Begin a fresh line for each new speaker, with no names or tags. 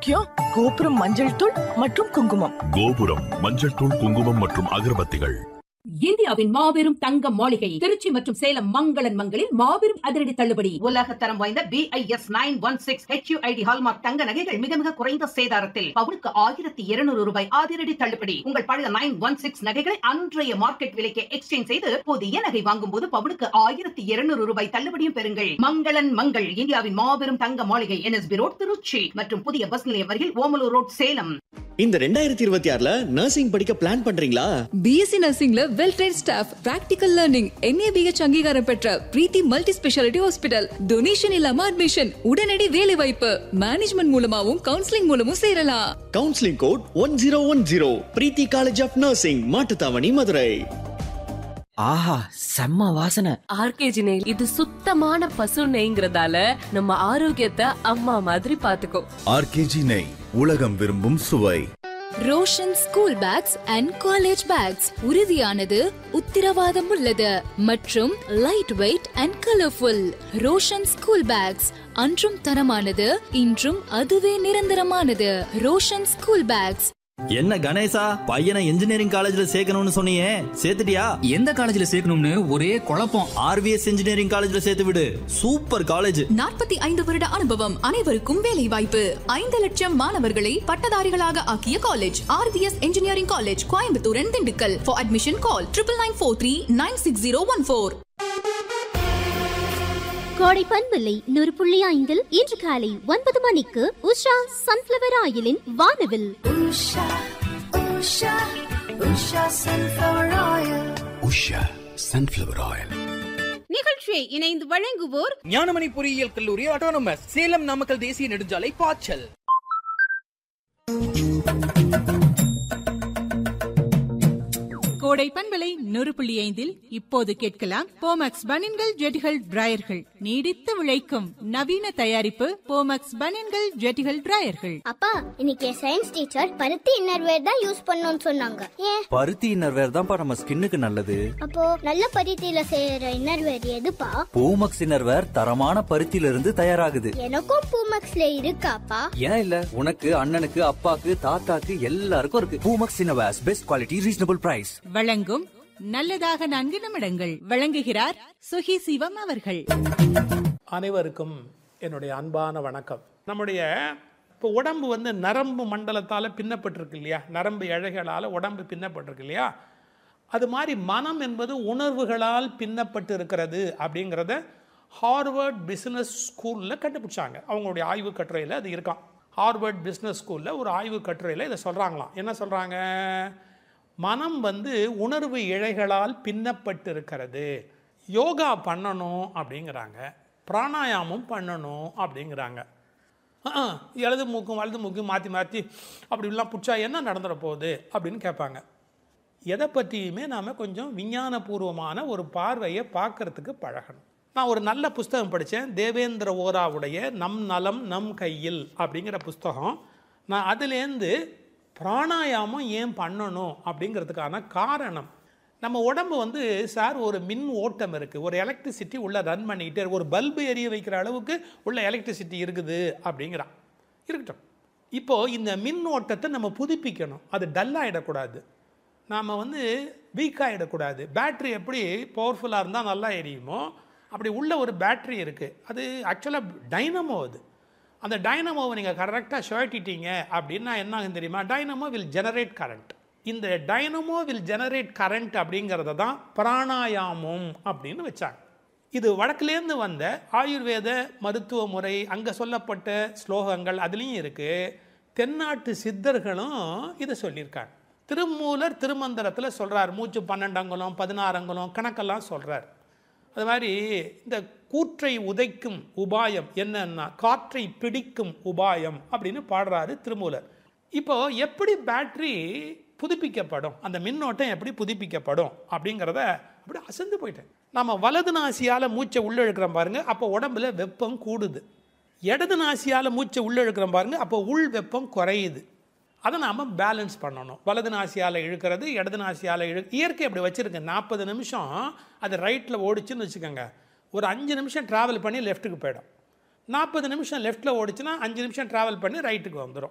முக்கியம் கோபுரம் மஞ்சள் தூள் மற்றும் குங்குமம்
கோபுரம் மஞ்சள் தூள் குங்குமம் மற்றும் அகர்பத்திகள்
இந்தியாவின் மாபெரும் தங்க மாளிகை திருச்சி மற்றும் சேலம் மங்களன் மங்களில் மாபெரும் அதிரடி தள்ளுபடி
உலக தரம் வாய்ந்த BIS nine one six HUID hallmark தங்க நகைகள் மிக மிக குறைந்த சேதாரத்தில் பவுனுக்கு ஆயிரத்தி இருநூறு ரூபாய் அதிரடி தள்ளுபடி உங்கள் பழைய நைன் ஒன் சிக்ஸ் நகைகளை அன்றைய மார்க்கெட் விலைக்கு எக்ஸ்சேஞ்ச் செய்து புதிய நகை வாங்கும் போது பவுனுக்கு ஆயிரத்தி இருநூறு ரூபாய் தள்ளுபடியும் பெறுங்கள் மங்களன் மங்கள் இந்தியாவின் மாபெரும் தங்க மாளிகை என்எஸ்பி ரோட் திருச்சி மற்றும் புதிய பஸ் நிலையம் அருகில் ஓமலூர் ரோட் சேலம்
இந்த ரெண்டாயிரத்தி இருபத்தி ஆறுல நர்சிங் படிக்க பிளான் பண்றீங்களா
பிஎஸ்சி நர்சிங்ல well train staff practical learning NABH அங்கீகாரம் பெற்ற Preethi multi speciality hospital donation இல்லாம அட்மிஷன் உடனடி வேலை வாய்ப்பு மேனேஜ்மெண்ட் மூலமாவும் கவுன்சிலிங் மூலமும் சேரலாம்
counselling code one zero one zero Preethi college of nursing Mattuthavani Madurai
ஆஹா செம்ம வாசனை
ஆர்கேஜி நெய் இது சுத்தமான பசு நெய்ங்கிறதால நம்ம ஆரோக்கியத்தை அம்மா மாதிரி பாத்துக்கோ
ஆர்கேஜி நெய் உலகம் விரும்பும் சுவை
Roshan school bags and college bags உறுதியானது உத்திரவாதம் உள்ளது மற்றும் light weight and colourful Roshan school bags அன்றும் தரமானது இன்றும் அதுவே நிரந்தரமானது ரோஷன் ஸ்கூல் பேக்ஸ்
என்ன கணேசா பையனை இன்ஜினியரிங் காலேஜ்ல சேர்க்கணும்னு சொன்னியே சேர்த்துட்டியா
எந்த காலேஜ்ல சேர்க்கணும்னு ஒரே குழப்பம்
ஆர்விஎஸ் இன்ஜினியரிங் காலேஜ்ல சேர்த்து விடு சூப்பர் காலேஜ்
நாற்பத்தி ஐந்து வருட அனுபவம் அனைவருக்கும் வேலை வாய்ப்பு ஐந்து லட்சம் மாணவர்களை பட்டதாரிகளாக ஆக்கிய college RVS engineering college Coimbatore and Dindigul for admission call triple nine four three nine six zero one four
கோடை பண்பில்லை நூறு புள்ளி ஐந்தில் இன்று காலை ஒன்பது மணிக்கு உஷா சன்ஃபிளவர் ஆயிலின் வானவில்
உஷா சன்ஃபிளவர் ஆயில்
நிகழ்ச்சியை இணைந்து வழங்குவோர்
ஞானமணி பொறியியல் கல்லூரி ஆட்டோனமஸ் சேலம் நாமக்கல் தேசிய நெடுஞ்சாலை பாய்ச்சல்
கோடை பண்பலை நூறு புள்ளி ஐந்தில் இப்போது கேட்கலாம் போமக்ஸ் பனின்கள் ஜெட்டிகள் டிராயர்கள் நீடித்து விளைக்கும் நவீன தயாரிப்பு போமக்ஸ் பனின்கள் ஜெட்டிகள் டிராயர்கள்
அப்பா இன்னைக்கு சயின்ஸ் டீச்சர் பருத்தி இன்னர்வேர் தான் யூஸ் பண்ணணும்னு சொன்னாங்க ஏன்
பருத்தி இன்னர்வேர் தான்ப்பா நம்ம ஸ்கின்னுக்கு நல்லது
அப்போ நல்ல பருத்தியில செய்யற இன்னர்வேர் எதுப்பா
பூமக்ஸ் இன்னர்வேர் தரமான பருத்தியில இருந்து தயாராகுது
எனக்கும் பூமக்ஸ்ல இருக்காப்பா
ஏன் இல்ல உனக்கு அண்ணனுக்கு அப்பாக்கு தாத்தாக்கு எல்லாருக்கும் இருக்கு Poomex innerwears best quality reasonable price
வழங்கும் நல்லதாக நான்கு நிமிடங்கள் வழங்குகிறார் சுகி சிவம் அவர்கள்
அனைவருக்கும் என்னுடைய அன்பான வணக்கம் நம்முடைய இப்போ உடம்பு வந்து நரம்பு மண்டலத்தால் பின்னப்பட்டிருக்கு இல்லையா நரம்பு இழைகளால் உடம்பு பின்னப்பட்டிருக்கு இல்லையா அது மாதிரி மனம் என்பது உணர்வுகளால் பின்னப்பட்டு இருக்கிறது அப்படிங்கிறத ஹார்வர்ட் பிஸ்னஸ் ஸ்கூலில் கண்டுபிடிச்சாங்க அவங்களுடைய ஆய்வு கட்டுரையில் அது இருக்கான் ஹார்வர்ட் பிஸ்னஸ் ஸ்கூலில் ஒரு ஆய்வு கட்டுரையில் இதை சொல்கிறாங்களாம் என்ன சொல்கிறாங்க மனம் வந்து உணர்வு இழைகளால் பின்னப்பட்டு இருக்கிறது யோகா பண்ணணும் அப்படிங்கிறாங்க பிராணாயாமம் பண்ணணும் அப்படிங்கிறாங்க அஹ், இடது மூக்கும் வலது மூக்கும் மாற்றி மாற்றி அப்படிலாம் பிடிச்சா என்ன நடந்துட போகுது அப்படின்னு கேட்பாங்க எதை பற்றியுமே நாம் கொஞ்சம் விஞ்ஞானபூர்வமான ஒரு பார்வையை பார்க்கறதுக்கு பழகணும் நான் ஒரு நல்ல புஸ்தகம் படித்தேன் தேவேந்திர ஓராவுடைய நம் நலம் நம் கையில் அப்படிங்கிற புஸ்தகம் நான் அதுலேருந்து பிராணாயாமம் ஏன் பண்ணணும் அப்படிங்கிறதுக்கான காரணம் நம்ம உடம்பு வந்து சார் ஒரு மின் ஓட்டம் இருக்குது ஒரு எலக்ட்ரிசிட்டி உள்ளே ரன் பண்ணிக்கிட்டே இருக்கு. ஒரு பல்பு எரிய வைக்கிற அளவுக்கு உள்ள எலக்ட்ரிசிட்டி இருக்குது அப்படிங்கிறான் இருக்கட்டும் இப்போது இந்த மின் ஓட்டத்தை நம்ம புதுப்பிக்கணும் அது டல்லாகிடக்கூடாது நாம் வந்து வீக்காகிடக்கூடாது பேட்ரி எப்படி பவர்ஃபுல்லாக இருந்தால் நல்லா எரியுமோ அப்படி உள்ள ஒரு பேட்ரி இருக்குது அது ஆக்சுவலாக டைனமோ அது அந்த டைனமோவை நீங்கள் கரெக்டாக ஷர்ட்டிட்டீங்க அப்படின்னா என்ன ஆகும் தெரியுமா டைனமோ வில் ஜெனரேட் கரண்ட் இந்த டைனமோ வில் ஜெனரேட் கரண்ட் அப்படிங்கிறத தான் பிராணாயாமம் அப்படின்னு வச்சாங்க இது வடக்குலேருந்து வந்த ஆயுர்வேத மருத்துவ முறை அங்கே சொல்லப்பட்ட ஸ்லோகங்கள் அதுலேயும் இருக்குது தென்னாட்டு சித்தர்களும் இதை சொல்லியிருக்காங்க திருமூலர் திருமந்திரத்தில் சொல்கிறார் மூச்சு பன்னெண்டு அங்குலம் பதினாறு அங்குலம் கணக்கெல்லாம் சொல்கிறார் அது மாதிரி இந்த கூற்றை உதைக்கும் உபாயம் என்னன்னா காற்றை பிடிக்கும் உபாயம் அப்படின்னு பாடுறாரு திருமூலர் இப்போ எப்படி பேட்டரி புதுப்பிக்கப்படும் அந்த மின்னோட்டம் எப்படி புதுப்பிக்கப்படும் அப்படிங்கிறத அப்படி அசந்து போயிட்டேன் நம்ம வலது நாசியால் மூச்சை உள்ளே இழுக்கிறோம் பாருங்க அப்போ உடம்புல வெப்பம் கூடுது இடது நாசியால் மூச்சை உள்ளே இழுக்கிறோம் பாருங்க அப்போ உள் வெப்பம் குறையுது அதை நாம் பேலன்ஸ் பண்ணணும் வலது நாசியால் இழுக்கிறது இடது நாசியால் இழு இயற்கை அப்படி வச்சுருக்கு நாற்பது நிமிஷம் அது ரைட்டில் ஓடிச்சுன்னு வச்சுக்கோங்க ஒரு அஞ்சு நிமிஷம் ட்ராவல் பண்ணி லெஃப்ட்டுக்கு போயிடும் நாற்பது நிமிஷம் லெஃப்ட்டில் ஓடிச்சுன்னா அஞ்சு நிமிஷம் ட்ராவல் பண்ணி ரைட்டுக்கு வந்துடும்